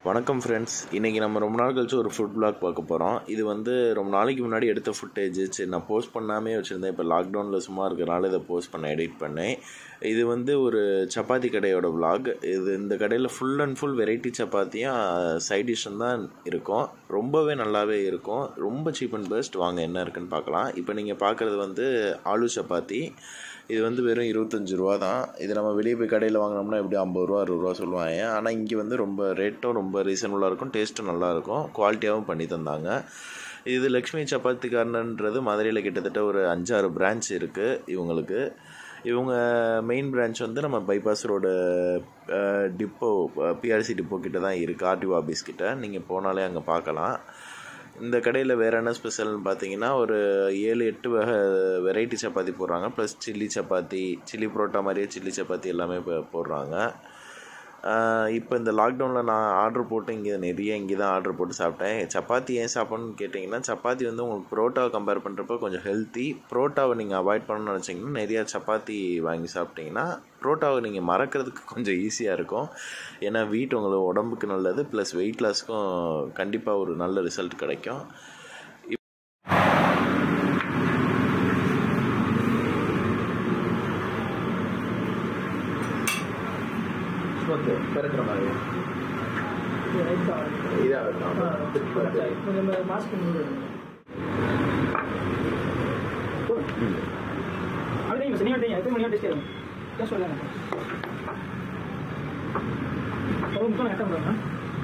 வணக்கம் ஃப்ரெண்ட்ஸ் இன்றைக்கி நம்ம ரொம்ப நாள் கழிச்சு ஒரு ஃபுட் vlog பார்க்க போகிறோம் இது வந்து ரொம்ப நாளைக்கு முன்னாடி எடுத்த ஃபுட்டேஜ் சரி நான் போஸ்ட் பண்ணாமே வச்சுருந்தேன் இப்போ லாக்டவுனில் சும்மா இருக்கிறனால இதை போஸ்ட் பண்ண எடிட் பண்ணேன் இது வந்து ஒரு சப்பாத்தி கடையோட vlog இது இந்த கடையில் ஃபுல் அண்ட் ஃபுல் வெரைட்டி சப்பாத்தியும் சைட் டிஷ்ஷும் தான் இருக்கும் ரொம்பவே நல்லாவே இருக்கும் ரொம்ப சீப் அண்ட் பெஸ்ட் வாங்க என்ன இருக்குன்னு பார்க்கலாம் இப்போ நீங்கள் பார்க்குறது வந்து ஆலு சப்பாத்தி இது வந்து வெறும் இருபத்தஞ்சி ரூபா தான் இது நம்ம வெளியே போய் கடையில் வாங்கினோம்னா எப்படி ஐம்பது ரூபா அறுபது ரூபா சொல்லுவாங்க ஆனால் இங்கே வந்து ரொம்ப ரேட்டும் ரொம்ப ரீசனபுளாக இருக்கும் டேஸ்ட்டும் நல்லாயிருக்கும் குவாலிட்டியாகவும் பண்ணி தந்தாங்க இது லக்ஷ்மி சப்பாத்தி கார்னன்றது மதுரையில் கிட்டத்தட்ட ஒரு அஞ்சாறு பிரான்ச் இருக்குது இவங்களுக்கு இவங்க மெயின் பிரான்ச் வந்து நம்ம bypass road depot BRC depot கிட்ட தான் இருக்குது ஆர்டிஓ ஆஃபீஸ் கிட்ட நீங்கள் போனாலே அங்கே பார்க்கலாம் இந்த கடையில் வேறு என்ன ஸ்பெஷல்னு பார்த்தீங்கன்னா ஒரு ஏழு எட்டு வகை வெரைட்டி சப்பாத்தி போடுறாங்க ப்ளஸ் சில்லி சப்பாத்தி சில்லி புரோட்டா மாதிரியே சில்லி சப்பாத்தி எல்லாமே இப்போ போடுறாங்க இப்போ இந்த லாக்டவுனில் நான் ஆர்டர் போட்டு இங்கே நிறைய இங்கே தான் ஆர்டர் போட்டு சாப்பிட்டேன் சப்பாத்தி ஏன் சாப்பிட்ணுன்னு கேட்டிங்கன்னா சப்பாத்தி வந்து உங்களுக்கு புரோட்டாவை கம்பேர் பண்ணுறப்ப கொஞ்சம் ஹெல்த்தி புரோட்டாவை நீங்கள் அவாய்ட் பண்ணணும்னு நினச்சிங்கன்னா நிறையா சப்பாத்தி வாங்கி சாப்பிட்டிங்கன்னா புரோட்டாவை நீங்கள் மறக்கிறதுக்கு கொஞ்சம் ஈஸியாக இருக்கும் ஏன்னா வீட் உங்களுக்கு உடம்புக்கு நல்லது ப்ளஸ் வெயிட் லாஸ்க்கும் கண்டிப்பாக ஒரு நல்ல ரிசல்ட் கிடைக்கும் ஓகே பிறக்கிற மாதிரி இதாக கொஞ்சம் மாஸ்க் அப்படியே சனி வட்டீங்க எத்தனை மணி டெஸ்ட் ஆகும் என்ன சொல்லுங்க ஒரு முக்கியம் கரெக்டாக பண்ணுறேன்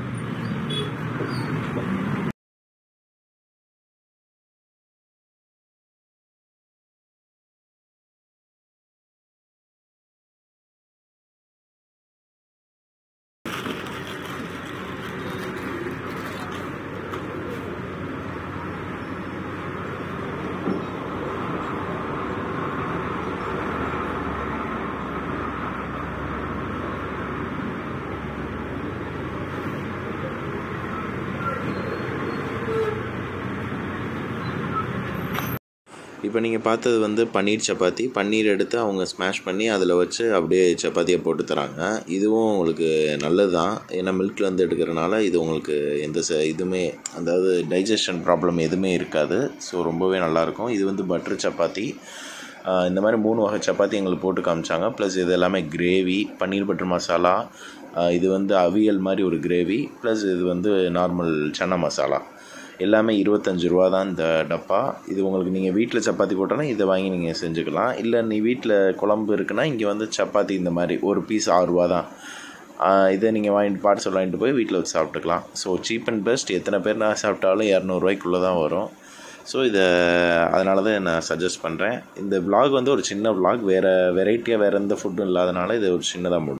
இப்போ நீங்கள் பார்த்தது வந்து பன்னீர் சப்பாத்தி பன்னீர் எடுத்து அவங்க ஸ்மாஷ் பண்ணி அதில் வச்சு அப்படியே சப்பாத்தியை போட்டு தராங்க இதுவும் உங்களுக்கு நல்லது தான் ஏன்னா மில்க்லேருந்து எடுக்கிறனால இது உங்களுக்கு எந்த ச இதுவுமே அதாவது டைஜஷன் ப்ராப்ளம் எதுவுமே இருக்காது ஸோ ரொம்பவே நல்லாயிருக்கும் இது வந்து பட்டர் சப்பாத்தி ஆஹ் இந்த மாதிரி மூணு வகை சப்பாத்தி எங்களுக்கு போட்டு காமிச்சாங்க ப்ளஸ் இது எல்லாமே கிரேவி பன்னீர் பட்டர் மசாலா ஆஹ் இது வந்து அவியல் மாதிரி ஒரு கிரேவி ப்ளஸ் இது வந்து நார்மல் சன்னா மசாலா எல்லாமே இருபத்தஞ்சி ரூபா தான் இந்த டப்பா இது உங்களுக்கு நீங்கள் வீட்டில் சப்பாத்தி போட்டாலும் இதை வாங்கி நீங்கள் செஞ்சுக்கலாம் இல்லை நீ வீட்டில் குழம்பு இருக்குன்னா இங்கே வந்து சப்பாத்தி இந்த மாதிரி ஒரு பீஸ் ஆறு ரூபா தான் ஆஹ் இதை நீங்கள் வாங்கிட்டு பார்சல் வாங்கிட்டு போய் வீட்டில் வச்சு சாப்பிட்டுக்கலாம் ஸோ சீப் அண்ட் பெஸ்ட் எத்தனை பேர் நான் சாப்பிட்டாலும் இரநூறுவாய்க்குள்ளே தான் வரும் ஸோ இதை அதனால தான் நான் சஜஸ்ட் பண்ணுறேன் இந்த vlog வந்து ஒரு சின்ன vlog வேறு வெரைட்டியாக வேறு எந்த ஃபுட்டும் இல்லாதனால இது ஒரு சின்னதாக முடியும்